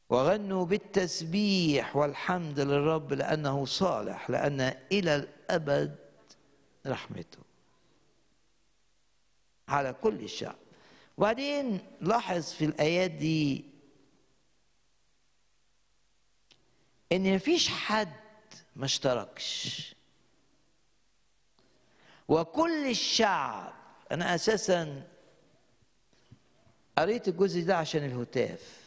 وغنوا بالتسبيح والحمد للرب لأنه صالح لأن إلى الأبد رحمته على كل الشعب وبعدين لاحظ في الآيات دي إن مفيش حد ما اشتركش وكل الشعب أنا أساسا قريت الجزء ده عشان الهتاف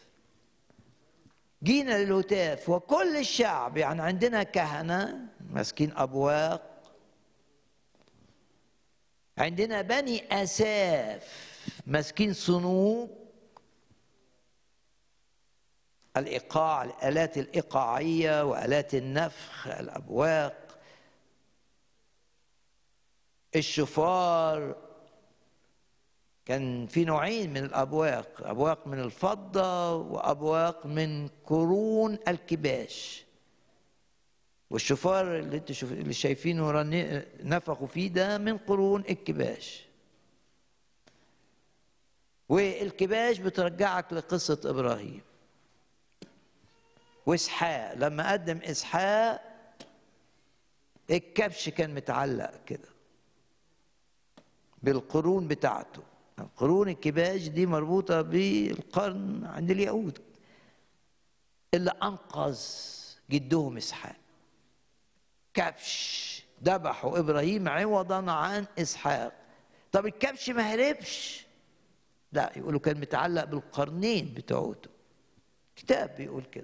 جينا للهتاف وكل الشعب يعني عندنا كهنة ماسكين أبواق عندنا بني أساف ماسكين صنوج الإيقاع الآلات الإيقاعية وآلات النفخ الأبواق الشفار كان في نوعين من الابواق ابواق من الفضه وابواق من قرون الكباش والشفار اللي انتوا شوف اللي شايفينه رن- نفخوا فيه ده من قرون الكباش والكباش بترجعك لقصه ابراهيم واسحاق لما قدم اسحاق الكبش كان متعلق كده بالقرون بتاعته قرون الكباش دي مربوطة بالقرن عند اليهود اللي أنقذ جدهم إسحاق كبش ذبحوا إبراهيم عوضا عن إسحاق طب الكبش ما هربش لا يقولوا كان متعلق بالقرنين بتوعته كتاب بيقول كده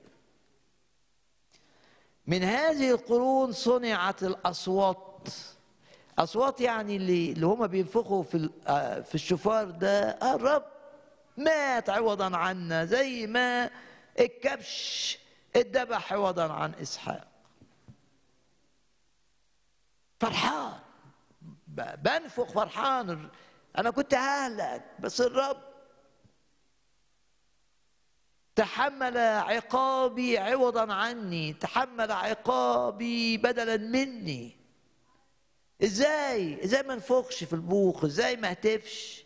من هذه القرون صنعت الأصوات اصوات يعني اللي اللي هم بينفخوا في ال- آه، في الشفار ده آه الرب مات عوضا عنا زي ما الكبش اتذبح عوضا عن اسحاق فرحان ب- بنفخ فرحان انا كنت ههلك بس الرب تحمل عقابي عوضا عني تحمل عقابي بدلا مني ازاي ازاي ما نفخش في البوق ازاي ما اهتفش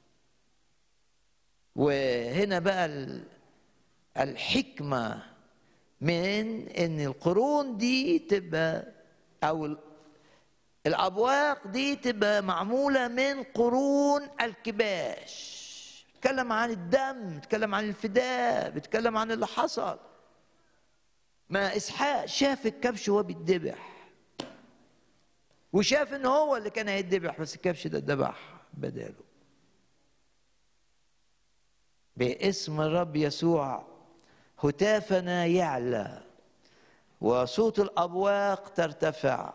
وهنا بقى ال- الحكمه من ان القرون دي تبقى او ال- الابواق دي تبقى معموله من قرون الكباش بتكلم عن الدم بتكلم عن الفداء بتكلم عن اللي حصل ما اسحاق شاف الكبش وهو بيتذبح وشاف ان هو اللي كان هيتذبح بس الكبش ده اتذبح بداله باسم الرب يسوع هتافنا يعلى وصوت الابواق ترتفع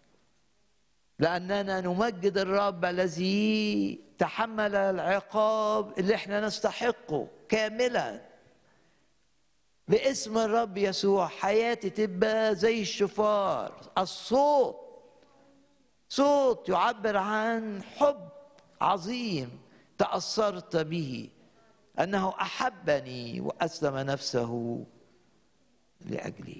لاننا نمجد الرب الذي تحمل العقاب اللي احنا نستحقه كاملا باسم الرب يسوع حياتي تبقى زي الشفار الصوت صوت يعبر عن حب عظيم تأثرت به أنه أحبني وأسلم نفسه لأجلي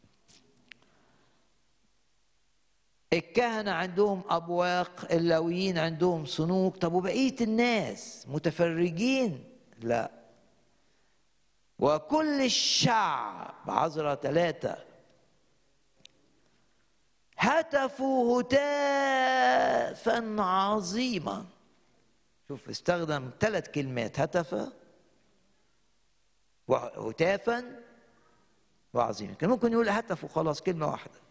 الكهنة عندهم أبواق اللاويين عندهم صنوك طب وبقية الناس متفرجين لا وكل الشعب عذرة ثلاثة هتفوا هتافا عظيما شوف استخدم ثلاث كلمات هتف وهتافا وعظيما كان ممكن يقول هتف وخلاص كلمة واحدة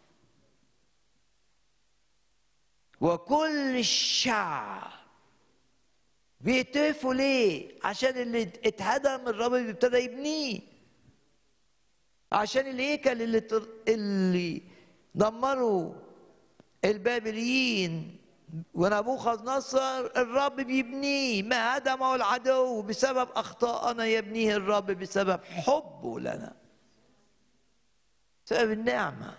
وكل الشعب بيهتفوا ليه؟ عشان اللي اتهدم الرب ابتدى يبنيه عشان الهيكل اللي تر... اللي دمروا البابليين ونبوخذ نصر الرب بيبنيه ما هدمه العدو بسبب اخطائنا يبنيه الرب بسبب حبه لنا بسبب النعمه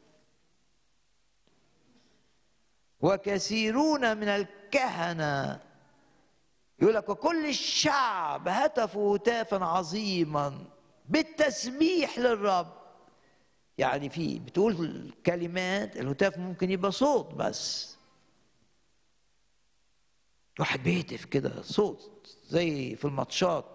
وكثيرون من الكهنه يقول لك وكل الشعب هتفوا هتافا عظيما بالتسبيح للرب يعني في بتقول كلمات الهتاف ممكن يبقى صوت بس واحد بيهتف كده صوت زي في الماتشات